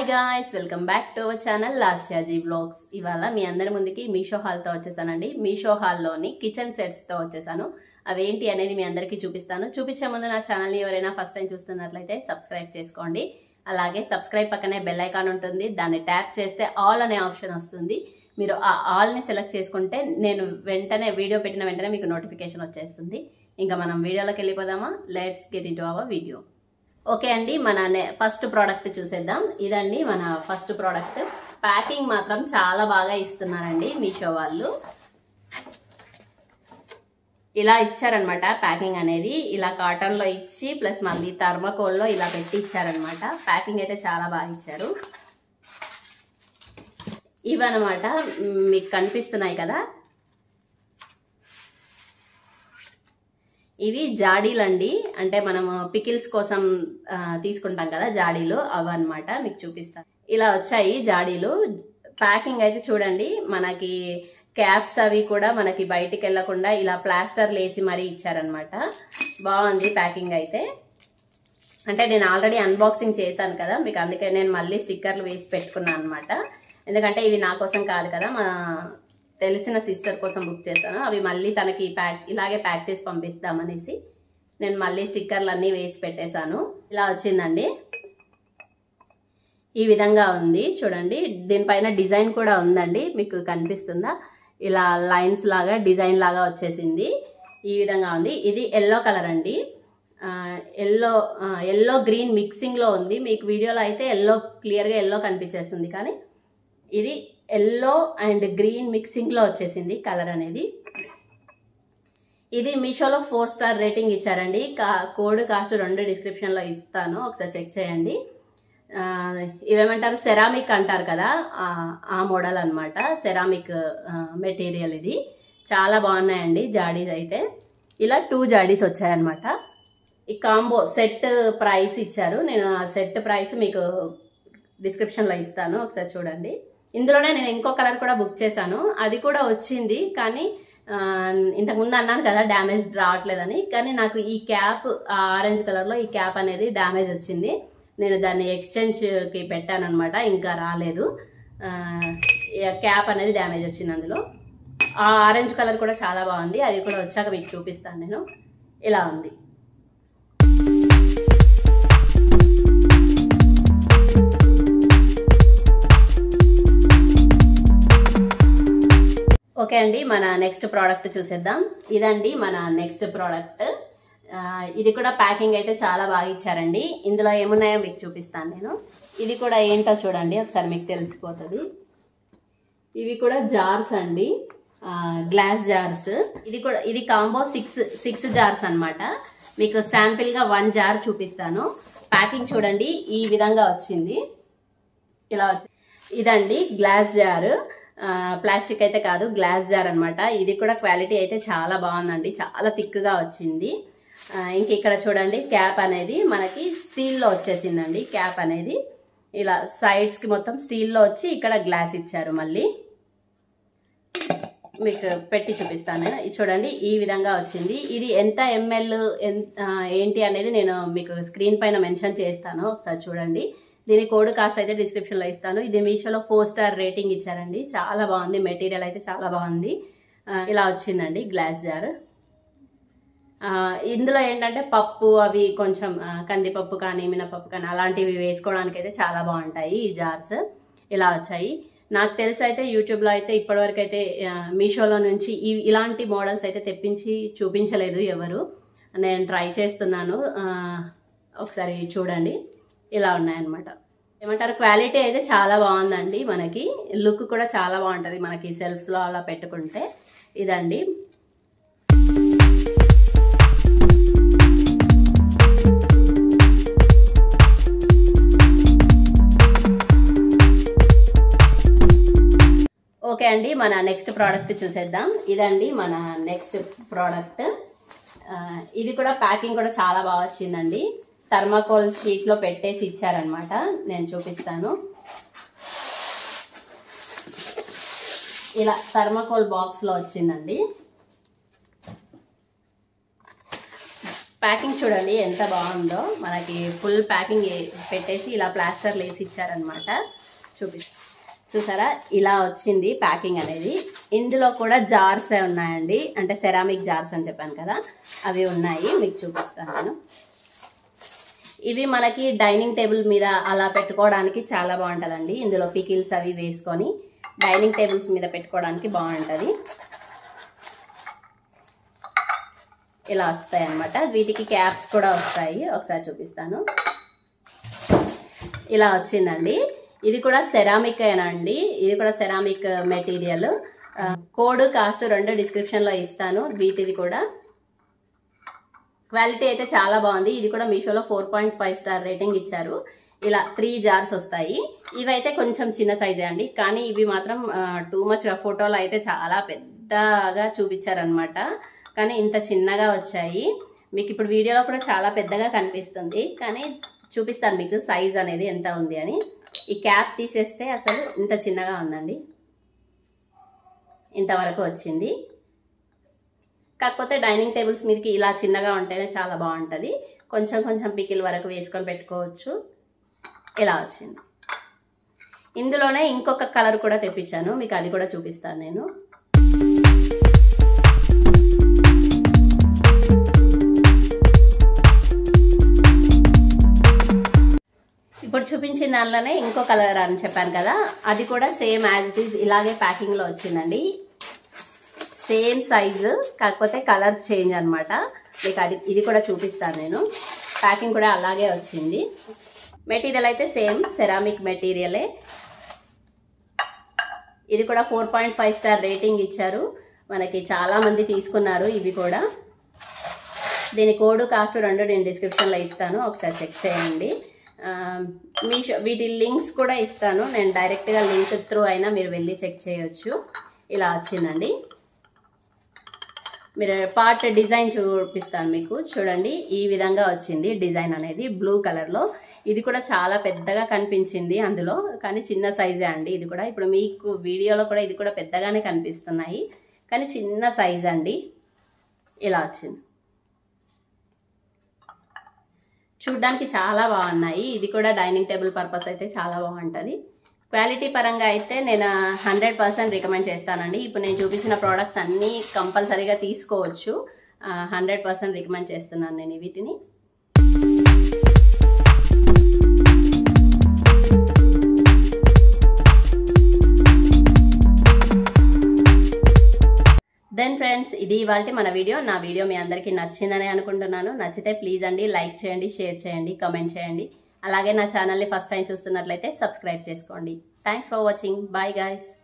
guys welcome back to our channel Lasyaji blogs ఇవాళ మీ అందరి ముందుకి మీషో హాల్తో వచ్చేసానండి మీషో హాల్లోని కిచెన్ సెట్స్తో వచ్చేసాను అవేంటి అనేది మీ అందరికీ చూపిస్తాను చూపించే ముందు నా ఛానల్ని ఎవరైనా ఫస్ట్ టైం చూస్తున్నట్లయితే సబ్స్క్రైబ్ చేసుకోండి అలాగే సబ్స్క్రైబ్ పక్కనే బెల్ ఐకాన్ ఉంటుంది దాన్ని ట్యాప్ చేస్తే ఆల్ అనే ఆప్షన్ వస్తుంది మీరు ఆ ఆల్ని సెలెక్ట్ చేసుకుంటే నేను వెంటనే వీడియో పెట్టిన వెంటనే మీకు నోటిఫికేషన్ వచ్చేస్తుంది ఇంకా మనం వీడియోలోకి వెళ్ళిపోదామా let's get into our video okay అండి మన ఫస్ట్ ప్రోడక్ట్ చూసేద్దాం ఇదండి మన ఫస్ట్ ప్రోడక్ట్ ప్యాకింగ్ మాత్రం చాలా బాగా ఇస్తున్నారండి మీషో వాళ్ళు ఇలా ఇచ్చారనమాట ప్యాకింగ్ అనేది ఇలా కాటన్లో ఇచ్చి ప్లస్ మళ్ళీ థర్మకోల్లో ఇలా పెట్టి ఇచ్చారనమాట ప్యాకింగ్ అయితే చాలా బాగా ఇచ్చారు ఇవన్నమాట మీకు కనిపిస్తున్నాయి కదా ఇవి జాడీలండి అంటే మనము పికిల్స్ కోసం ఆ, తీసుకుంటాం కదా జాడీలు అవన్నమాట మీకు చూపిస్తాను ఇలా వచ్చాయి జాడీలు ప్యాకింగ్ అయితే చూడండి మనకి క్యాప్స్ అవి కూడా మనకి బయటికి వెళ్లకుండా ఇలా ప్లాస్టర్లు వేసి మరీ ఇచ్చారనమాట బాగుంది ప్యాకింగ్ అయితే అంటే నేను ఆల్రెడీ అన్బాక్సింగ్ చేశాను కదా మీకు అందుకే నేను మళ్ళీ స్టిక్కర్లు వేసి పెట్టుకున్నాను అనమాట ఎందుకంటే ఇవి నా కోసం కాదు కదా మా తెలిసిన సిస్టర్ కోసం బుక్ చేశాను అవి మళ్ళీ తనకి ప్యాక్ ఇలాగే ప్యాక్ చేసి పంపిస్తామనేసి నేను మళ్ళీ స్టిక్కర్లు అన్నీ వేసి పెట్టేశాను ఇలా వచ్చిందండి ఈ విధంగా ఉంది చూడండి దీనిపైన డిజైన్ కూడా ఉందండి మీకు కనిపిస్తుందా ఇలా లైన్స్ లాగా డిజైన్ లాగా వచ్చేసింది ఈ విధంగా ఉంది ఇది ఎల్లో కలర్ అండి ఎల్లో ఎల్లో గ్రీన్ మిక్సింగ్లో ఉంది మీకు వీడియోలో అయితే ఎల్లో క్లియర్గా ఎల్లో కనిపించేస్తుంది కానీ ఇది ఎల్లో అండ్ గ్రీన్ మిక్సింగ్లో వచ్చేసింది కలర్ అనేది ఇది మీషోలో ఫోర్ స్టార్ రేటింగ్ ఇచ్చారండి కా కోడ్ కాస్ట్ రెండు డిస్క్రిప్షన్లో ఇస్తాను ఒకసారి చెక్ చేయండి ఆ, ఇవేమంటారు సెరామిక్ అంటారు కదా ఆ, ఆ మోడల్ అనమాట సెరామిక్ మెటీరియల్ ఇది చాలా బాగున్నాయండి జాడీస్ అయితే ఇలా టూ జాడీస్ వచ్చాయన్నమాట ఈ కాంబో సెట్ ప్రైస్ ఇచ్చారు నేను ఆ సెట్ ప్రైస్ మీకు డిస్క్రిప్షన్లో ఇస్తాను ఒకసారి చూడండి ఇందులోనే నేను ఇంకో కలర్ కూడా బుక్ చేశాను అది కూడా వచ్చింది కానీ ఆ, ఇంతకుముందు అన్నాను కదా డ్యామేజ్ రావట్లేదని కానీ నాకు ఈ క్యాప్ ఆరెంజ్ కలర్లో ఈ క్యాప్ అనేది డ్యామేజ్ వచ్చింది నేను దాన్ని ఎక్స్చేంజ్కి పెట్టాను అనమాట ఇంకా రాలేదు ఆ, ఈ క్యాప్ అనేది డ్యామేజ్ వచ్చింది అందులో ఆ ఆరెంజ్ కలర్ కూడా చాలా బాగుంది అది కూడా వచ్చాక మీకు చూపిస్తాను నేను ఇలా ఉంది ఓకే అండి మన నెక్స్ట్ ప్రోడక్ట్ చూసేద్దాం ఇదండి మన నెక్స్ట్ ప్రోడక్ట్ ఆ, ఇది కూడా ప్యాకింగ్ అయితే చాలా బాగా ఇచ్చారండి ఇందులో ఏమున్నాయో మీకు చూపిస్తాను నేను ఇది కూడా ఏంటో చూడండి ఒకసారి మీకు తెలిసిపోతుంది ఇవి కూడా జార్స్ అండి ఆ, గ్లాస్ జార్స్ ఇది కూడా ఇది కాంబో సిక్స్ సిక్స్ జార్స్ అన్నమాట మీకు శాంపిల్గా వన్ జార్ చూపిస్తాను ప్యాకింగ్ చూడండి ఈ విధంగా వచ్చింది ఇలా వచ్చి ఇదండి గ్లాస్ జార్ ఆ, ప్లాస్టిక్ అయితే కాదు గ్లాస్ జార్ అన్నమాట ఇది కూడా క్వాలిటీ అయితే చాలా బాగుందండి చాలా థిక్గా వచ్చింది ఆ, ఇంక ఇక్కడ చూడండి క్యాప్ అనేది మనకి స్టీల్లో వచ్చేసిందండి క్యాప్ అనేది ఇలా సైడ్స్కి మొత్తం స్టీల్లో వచ్చి ఇక్కడ గ్లాస్ ఇచ్చారు మళ్ళీ మీకు పెట్టి చూపిస్తాను నేను ఇది చూడండి ఈ విధంగా వచ్చింది ఇది ఎంత ఎంఎల్ ఏంటి అనేది నేను మీకు స్క్రీన్ పైన మెన్షన్ చేస్తాను ఒకసారి చూడండి దీని కోడ్ కాస్ట్ అయితే డిస్క్రిప్షన్లో ఇస్తాను ఇది మీషోలో ఫోర్ స్టార్ రేటింగ్ ఇచ్చారండి చాలా బాగుంది మెటీరియల్ అయితే చాలా బాగుంది ఆ, ఇలా వచ్చిందండి గ్లాస్ జార్ ఆ, ఇందులో ఏంటంటే పప్పు అవి కొంచెం ఆ, కందిపప్పు కానీ మినపప్పు కానీ అలాంటివి వేసుకోవడానికి అయితే చాలా బాగుంటాయి ఈ జార్స్ ఇలా వచ్చాయి నాకు తెలిసి అయితే యూట్యూబ్లో అయితే ఇప్పటివరకు అయితే ఆ, మీషోలో నుంచి ఈ ఇలాంటి మోడల్స్ అయితే తెప్పించి చూపించలేదు ఎవరు నేను ట్రై చేస్తున్నాను ఆ, ఒకసారి చూడండి ఇలా ఉన్నాయన్నమాట ఏమంటారు క్వాలిటీ అయితే చాలా బాగుందండి మనకి లుక్ కూడా చాలా బాగుంటుంది మనకి సెల్ఫ్స్లో అలా పెట్టుకుంటే ఇదండి ఓకే అండి మన నెక్స్ట్ ప్రోడక్ట్ చూసేద్దాం ఇదండి మన నెక్స్ట్ ప్రోడక్ట్ ఆ, ఇది కూడా ప్యాకింగ్ కూడా చాలా బాగా వచ్చిందండి థర్మాకోల్ షీట్లో పెట్టేసి ఇచ్చారనమాట నేను చూపిస్తాను ఇలా థర్మాకోల్ బాక్స్లో వచ్చిందండి ప్యాకింగ్ చూడండి ఎంత బాగుందో మనకి ఫుల్ ప్యాకింగ్ పెట్టేసి ఇలా ప్లాస్టర్ వేసి ఇచ్చారనమాట చూపి చూసారా ఇలా వచ్చింది ప్యాకింగ్ అనేది ఇందులో కూడా జార్స్ ఉన్నాయండి అంటే సెరామిక్ జార్స్ అని చెప్పాను కదా అవి ఉన్నాయి మీకు చూపిస్తాను నేను ఇవి మనకి డైనింగ్ టేబుల్ మీద అలా పెట్టుకోవడానికి చాలా బాగుంటుందండి ఇందులో పికిల్స్ అవి వేసుకొని డైనింగ్ టేబుల్స్ మీద పెట్టుకోవడానికి బాగుంటుంది ఇలా వస్తాయి అన్నమాట వీటికి క్యాప్స్ కూడా వస్తాయి ఒకసారి చూపిస్తాను ఇలా వచ్చిందండి ఇది కూడా సెరామిక్ అండి ఇది కూడా సెరామిక్ మెటీరియల్ కోడ్ కాస్ట్ రెండు డిస్క్రిప్షన్లో ఇస్తాను వీటిది కూడా క్వాలిటీ అయితే చాలా బాగుంది ఇది కూడా మీషోలో four point five star rating ఇచ్చారు ఇలా త్రీ జార్స్ వస్తాయి ఇవైతే కొంచెం చిన్న సైజే అండి కానీ ఇవి మాత్రం టూ మచ్ ఫోటోలో అయితే చాలా పెద్దగా చూపించారనమాట కానీ ఇంత చిన్నగా వచ్చాయి మీకు ఇప్పుడు వీడియోలో కూడా చాలా పెద్దగా కనిపిస్తుంది కానీ చూపిస్తాను మీకు సైజ్ అనేది ఎంత ఉంది అని ఈ క్యాప్ తీసేస్తే అసలు ఇంత చిన్నగా ఉందండి ఇంతవరకు వచ్చింది కాకపోతే డైనింగ్ టేబుల్స్ మీదకి ఇలా చిన్నగా ఉంటేనే చాలా బాగుంటుంది కొంచెం కొంచెం పికిల్ వరకు వేసుకొని పెట్టుకోవచ్చు ఇలా వచ్చింది ఇందులోనే ఇంకొక కలర్ కూడా తెప్పించాను మీకు అది కూడా చూపిస్తాను నేను ఇప్పుడు చూపించిన దానిలోనే ఇంకో కలర్ అని చెప్పాను కదా అది కూడా సేమ్ యాజ్ ఇట్ ఈజ్ ఇలాగే ప్యాకింగ్లో వచ్చిందండి సేమ్ సైజు కాకపోతే కలర్ చేంజ్ అనమాట మీకు అది ఇది కూడా చూపిస్తాను నేను ప్యాకింగ్ కూడా అలాగే వచ్చింది మెటీరియల్ అయితే సేమ్ సెరామిక్ మెటీరియలే ఇది కూడా four point five star rating ఇచ్చారు మనకి చాలా మంది తీసుకున్నారు ఇవి కూడా దీని కోడ్ కాస్ట్ రెండు నేను డిస్క్రిప్షన్లో ఇస్తాను ఒకసారి చెక్ చేయండి మీ వీటి లింక్స్ కూడా ఇస్తాను నేను డైరెక్ట్గా లింక్ త్రూ అయినా మీరు వెళ్ళి చెక్ చేయొచ్చు ఇలా వచ్చిందండి మీరు పార్ట్ డిజైన్ చూపిస్తాను మీకు చూడండి ఈ విధంగా వచ్చింది డిజైన్ అనేది బ్లూ కలర్లో ఇది కూడా చాలా పెద్దగా కనిపించింది అందులో కానీ చిన్న సైజే అండి ఇది కూడా ఇప్పుడు మీకు వీడియోలో కూడా ఇది కూడా పెద్దగానే కనిపిస్తున్నాయి కానీ చిన్న సైజ్ అండి ఇలా వచ్చింది చూడ్డానికి చాలా బాగున్నాయి ఇది కూడా డైనింగ్ టేబుల్ పర్పస్ అయితే చాలా బాగుంటుంది క్వాలిటీ పరంగా అయితే నేను హండ్రెడ్ పర్సెంట్ రికమెండ్ చేస్తానండి ఇప్పుడు నేను చూపించిన ప్రోడక్ట్స్ అన్నీ కంపల్సరీగా తీసుకోవచ్చు హండ్రెడ్ పర్సెంట్ రికమెండ్ చేస్తున్నాను నేను వీటిని దెన్ ఫ్రెండ్స్ ఇది ఇవాళ మన వీడియో నా వీడియో మీ అందరికీ నచ్చిందని అనుకుంటున్నాను నచ్చితే ప్లీజ్ అండి లైక్ చేయండి షేర్ చేయండి కమెంట్ చేయండి అలాగే నా ఛానల్ని ఫస్ట్ టైం చూస్తున్నట్లయితే సబ్స్క్రైబ్ చేసుకోండి thanks for watching bye guys